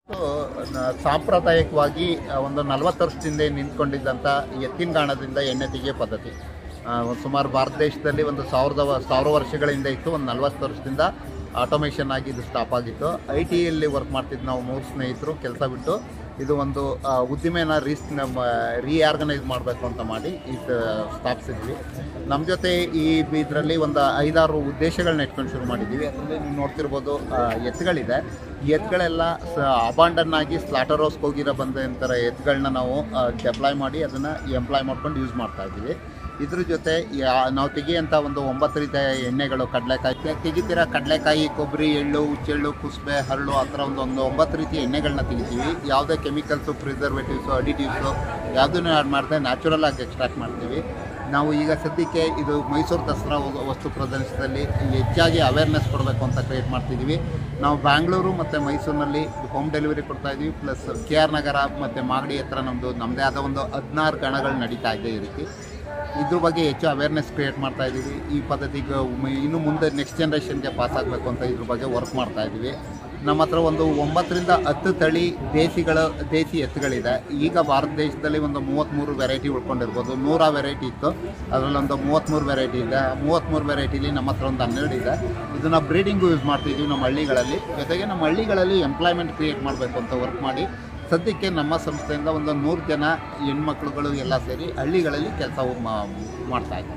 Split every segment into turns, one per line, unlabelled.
ನ- ಸಾಂಪ್ರದಾಯಿಕವಾಗಿ ಆ, ಒಂದು ನಲವತ್ತು ವರ್ಷದಿಂದ ನಿಂತ್ಕೊಂಡಿದ್ದಂಥ ಎತ್ತಿನ ಗಾಣದಿಂದ ಎಣ್ಣೆ ತೆಗೆಯೋ ಪದ್ಧತಿ ಆ, ಒಂದು ಸುಮಾರು ಭಾರತ ದೇಶದಲ್ಲಿ ಒಂದು ಸಾವಿರದ ವ- ಸಾವಿರ ವರ್ಷಗಳಿಂದ ಇತ್ತು ಒಂದು ನಲವತ್ತು ವರ್ಷದಿಂದ ಆಟೋಮೇಷನ್ ಆಗಿ ಇದು ಸ್ಟಾಪ್ ಆಗಿತ್ತು ಐ ಟಿಯಲ್ಲಿ ವರ್ಕ್ ಮಾಡ್ತಿದ್ದು ನಾವು ಮೂರು ಸ್ನೇಹಿತರು ಕೆಲಸ ಬಿಟ್ಟು ಇದು ಒಂದು ಆ, ಉದ್ದಿಮೆನ ರೀಸ್ ನಮ್ಮ ರೀಆರ್ಗನೈಸ್ ಮಾಡಬೇಕು ಅಂತ ಮಾಡಿ ಇದು ಸ್ಥಾಪಿಸಿದ್ವಿ ನಮ್ಮ ಜೊತೆ ಈ ಇದರಲ್ಲಿ ಒಂದು ಐದಾರು ಉದ್ದೇಶಗಳನ್ನ ಇಟ್ಕೊಂಡು ಶುರು ಮಾಡಿದ್ದೀವಿ ಅದರಲ್ಲಿ ನೀವು ನೋಡ್ತಿರ್ಬೋದು ಆ, ಎತ್ತುಗಳಿದೆ ಈ ಎತ್ತುಗಳೆಲ್ಲ ಅಬಾಂಡನ್ ಆಗಿ ಸ್ಲಾಟರ್ ಹೌಸ್ಗೆ ಹೋಗಿರೋ ಬಂದಂಥ ಎತ್ತುಗಳನ್ನ ನಾವು ಡೆಪ್ಲಾಯ್ ಮಾಡಿ ಅದನ್ನು ಎಂಪ್ಲಾಯ್ ಮಾಡ್ಕೊಂಡು ಯೂಸ್ ಮಾಡ್ತಾ ಇದ್ದೀವಿ ಇದ್ರ ಜೊತೆ ಯಾ- ನಾವು ತೆಗಿಯೋಂಥ ಒಂದು ಒಂಬತ್ತು ರೀತಿಯ ಎಣ್ಣೆಗಳು ಕಡಲೆಕಾಯಿ ತೆ- ತೆಗಿತಿರೋ ಕಡಲೆಕಾಯಿ ಕೊಬ್ಬರಿ ಎಳ್ಳು ಹುಚ್ಚೆಳ್ಳು ಕುಸುಬೆ ಹರಳು ಆ ಥರ ಒಂದು ಒಂದು ಒಂಬತ್ತು ರೀತಿಯ ಎಣ್ಣೆಗಳನ್ನ ತೆಗಿತೀವಿ ಯಾವುದೇ ಕೆಮಿಕಲ್ಸು ಪ್ರಿಸರ್ವೇಟಿವ್ಸು ಅಡಿಟಿವ್ಸು ಯಾವುದನ್ನು ಆ್ಯಡ್ ಮಾಡದೆ ನ್ಯಾಚುರಲ್ ಆಗಿ ಎಕ್ಸ್ಟ್ರಾಕ್ಟ್ ಮಾಡ್ತೀವಿ ನಾವು ಈಗ ಸದ್ಯಕ್ಕೆ ಇದು ಮೈಸೂರು ದಸರಾ ವ- ವಸ್ತು ಪ್ರದರ್ಶನದಲ್ಲಿ ಹೆಚ್ಚಾಗಿ ಅವೇರ್ನೆಸ್ ಕೊಡಬೇಕು ಅಂತ ಕ್ರಿಯೇಟ್ ಮಾಡ್ತಿದ್ದೀವಿ ನಾವು ಬ್ಯಾಂಗ್ಳೂರು ಮತ್ತು ಮೈಸೂರಿನಲ್ಲಿ ಹೋಮ್ ಡೆಲಿವರಿ ಕೊಡ್ತಾ ಇದ್ದೀವಿ ಪ್ಲಸ್ ಕೆ ಆರ್ ನಗರ ಮತ್ತು ಮಾಗಡಿ ಹತ್ರ ನಮ್ಮದು ನಮ್ಮದೇ ಆದ ಒಂದು ಹದಿನಾರು ಗಣಗಳು ನಡೀತಾ ಇದೆ ಈ ರೀತಿ ಇದ್ರ ಬಗ್ಗೆ ಹೆಚ್ಚು ಅವೇರ್ನೆಸ್ ಕ್ರಿಯೇಟ್ ಮಾಡ್ತಾ ಇದ್ದೀವಿ ಈ ಪದ್ಧತಿಗೆ ಮ- ಇನ್ನು ಮುಂದೆ ನೆಕ್ಸ್ಟ್ ಜನ್ರೇಷನ್ಗೆ ಪಾಸ್ ಆಗಬೇಕು ಅಂತ ಇದ್ರ ಬಗ್ಗೆ ವರ್ಕ್ ಮಾಡ್ತಾ ಇದ್ದೀವಿ ನಮ್ಮ ಹತ್ರ ಒಂದು ಒಂಬತ್ತರಿಂದ ಹತ್ತು ತಳಿ ದೇಸಿಗಳ ದೇಸಿ ಎತ್ತುಗಳಿದೆ ಈಗ ಭಾರತ ದೇಶದಲ್ಲಿ ಒಂದು ಮೂವತ್ತ್ಮೂರು ವೆರೈಟಿ ಉಳ್ಕೊಂಡಿರ್ಬೋದು ನೂರ ವೆರೈಟಿ ಇತ್ತು ಅದರಲ್ಲಿ ಒಂದು ಮೂವತ್ತ್ಮೂರು ವೆರೈಟಿ ಇದೆ ಮೂವತ್ತ್ಮೂರು ವೆರೈಟಿಲಿ ನಮ್ಮ ಹತ್ರ ಒಂದು ಹನ್ನೆರಡು ಇದೆ ಇದನ್ನು ಬ್ರೀಡಿಂಗು ಯೂಸ್ ಮಾಡ್ತಿದ್ದೀವಿ ನಮ್ಮ ಹಳ್ಳಿಗಳಲ್ಲಿ ಜೊತೆಗೆ ನಮ್ಮ ಹಳ್ಳಿಗಳಲ್ಲಿ ಎಂಪ್ಲಾಯ್ಮೆಂಟ್ ಕ್ರಿಯೇಟ್ ಮಾಡಬೇಕು ಅಂತ ವರ್ಕ್ ಮಾಡಿ ಸದ್ಯಕ್ಕೆ ನಮ್ಮ ಸಂಸ್ಥೆಯಿಂದ ಒಂದು ನೂರು ಜನ ಹೆಣ್ಮಕ್ಳುಗಳು ಎಲ್ಲ ಸೇರಿ ಹಳ್ಳಿಗಳಲ್ಲಿ ಕೆಲಸ ಮಾಡ್ತಾ ಇದ್ದೀವಿ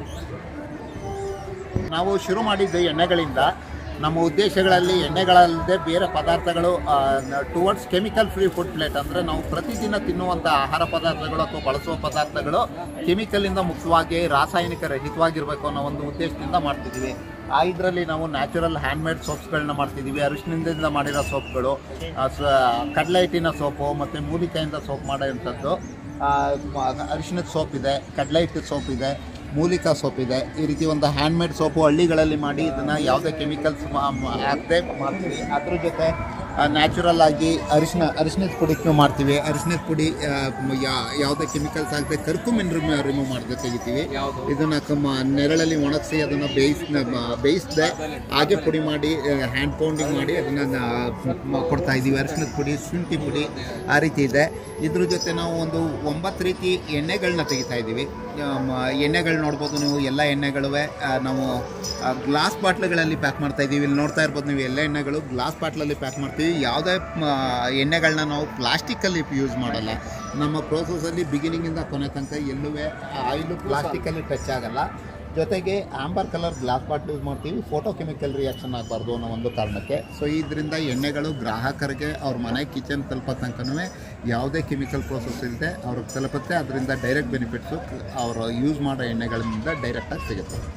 ನಾವು ಶುರು ಮಾಡಿದ್ದು ಎಣ್ಣೆಗಳಿಂದ ನಮ್ಮ ಉದ್ದೇಶಗಳಲ್ಲಿ ಎಣ್ಣೆಗಳಲ್ಲದೆ ಬೇರೆ ಪದಾರ್ಥಗಳು towards chemical free food plate ಅಂದರೆ ನಾವು ಪ್ರತಿದಿನ ತಿನ್ನುವಂಥ ಆಹಾರ ಪದಾರ್ಥಗಳು ಅಥವಾ ಬಳಸುವ ಪದಾರ್ಥಗಳು ಕೆಮಿಕಲಿಂದ ಮುಕ್ತವಾಗಿ ರಾಸಾಯನಿಕ ರಹಿತವಾಗಿರಬೇಕು ಅನ್ನೋ ಒಂದು ಉದ್ದೇಶದಿಂದ ಮಾಡ್ತಿದ್ದೀವಿ ಆ ಇದರಲ್ಲಿ ನಾವು ನ್ಯಾಚುರಲ್ ಹ್ಯಾಂಡ್ಮೇಡ್ ಸೋಪ್ಸ್ಗಳನ್ನ ಮಾಡ್ತಿದ್ದೀವಿ ಅರಿಶಿನಿಂದ ಮಾಡಿರೋ ಸೋಪ್ಗಳು ಕಡಲೆ ಹಿಟ್ಟಿನ ಸೋಪು ಮತ್ತು ಮೂಲಿಕೆಯಿಂದ ಸೋಪ್ ಮಾಡೋಂಥದ್ದು ಅರಿಶಿನದ ಸೋಪ್ ಇದೆ ಕಡಲೆ ಹಿಟ್ಟು ಸೋಪ್ ಇದೆ ಮೂಲಿಕಾ ಸೋಪ್ ಇದೆ ಈ ರೀತಿ ಒಂದು ಹ್ಯಾಂಡ್ಮೇಡ್ ಸೋಪು ಹಳ್ಳಿಗಳಲ್ಲಿ ಮಾಡಿ ಇದನ್ನು ಯಾವುದೇ ಕೆಮಿಕಲ್ಸ್ ಹಾಕದೆ ಮಾಡ್ತೀವಿ ಅದ್ರ ಜೊತೆ ನ್ಯಾಚುರಲ್ ಆಗಿ ಅರಿಶಿನ ಅರಿಶಿನದ ಪುಡಿ ಮಾಡ್ತೀವಿ ಅರಿಶಿನದ ಪುಡಿ ಆ, ಮ- ಯಾ- ಯಾವುದೇ ಕೆಮಿಕಲ್ಸ್ ಆಗದೆ ಕರ್ಕುಮಿನ್ ರಿಮೂವ್ ಮಾಡದೆ ತೆಗಿತೀವಿ ಇದನ್ನು ಕಮ್ಮ ನೆರಳಲ್ಲಿ ಒಣಗಿಸಿ ಅದನ್ನು ಬೇಯಿಸ್ ಬೇಯಿಸದೆ ಹಾಗೆ ಪುಡಿ ಮಾಡಿ ಹ್ಯಾಂಡ್ ಪೌಂಡಿಂಗ್ ಮಾಡಿ ಅದನ್ನು ಕೊಡ್ತಾ ಇದ್ದೀವಿ ಅರಿಶಿನದ ಪುಡಿ ಶುಂಠಿ ಪುಡಿ ಆ ರೀತಿ ಇದೆ ಇದ್ರ ಜೊತೆ ನಾವು ಒಂದು ಒಂಬತ್ತು ರೀತಿ ಎಣ್ಣೆಗಳನ್ನ ತೆಗಿತಾ ಇದ್ದೀವಿ ಆಮ್, ಎಣ್ಣೆಗಳು ನೋಡ್ಬೋದು ನೀವು ಎಲ್ಲ ಎಣ್ಣೆಗಳುವೆ ಆ, ನಾವು ಗ್ಲಾಸ್ ಬಾಟ್ಲುಗಳಲ್ಲಿ ಪ್ಯಾಕ್ ಮಾಡ್ತಾ ಇದ್ದೀವಿ ಇಲ್ಲಿ ನೋಡ್ತಾ ಇರ್ಬೋದು ನೀವು ಎಲ್ಲ ಎಣ್ಣೆಗಳು ಗ್ಲಾಸ್ ಬಾಟ್ಲಲ್ಲಿ ಪ್ಯಾಕ್ ಮಾಡ್ತೀವಿ ಯಾವುದೇ ಮ, ಎಣ್ಣೆಗಳನ್ನ ನಾವು ಪ್ಲಾಸ್ಟಿಕ್ಕಲ್ಲಿ ಯೂಸ್ ಮಾಡಲ್ಲ ನಮ್ಮ ಪ್ರೋಸೆಸಲ್ಲಿ ಬಿಗಿನಿಂಗಿಂದ ಕೊನೆ ತನಕ ಎಲ್ಲೂ ಆಯಿಲು ಪ್ಲಾಸ್ಟಿಕ್ಕಲ್ಲಿ ಟಚ್ ಆಗಲ್ಲ ಜೊತೆಗೆ amber colour glass bottle use ಮಾಡ್ತೀವಿ ಫೋಟೋ ಕೆಮಿಕಲ್ ರಿಯಾಕ್ಷನ್ ಆಗಬಾರ್ದು ಅನ್ನೋ ಒಂದು ಕಾರಣಕ್ಕೆ ಸೊ ಇದರಿಂದ ಎಣ್ಣೆಗಳು ಗ್ರಾಹಕರಿಗೆ ಅವ್ರ ಮನೆ ಕಿಚನ್ ತಲುಪೋ ತನಕನೂ ಯಾವುದೇ ಕೆಮಿಕಲ್ ಪ್ರೋಸೆಸ್ ಇಲ್ಲದೆ ಅವ್ರಿಗೆ ತಲುಪುತ್ತೆ ಅದರಿಂದ ಡೈರೆಕ್ಟ್ ಬೆನಿಫಿಟ್ಸು ಅವರು ಯೂಸ್ ಮಾಡೋ ಎಣ್ಣೆಗಳಿಂದ ಡೈರೆಕ್ಟಾಗಿ ಸಿಗುತ್ತೆ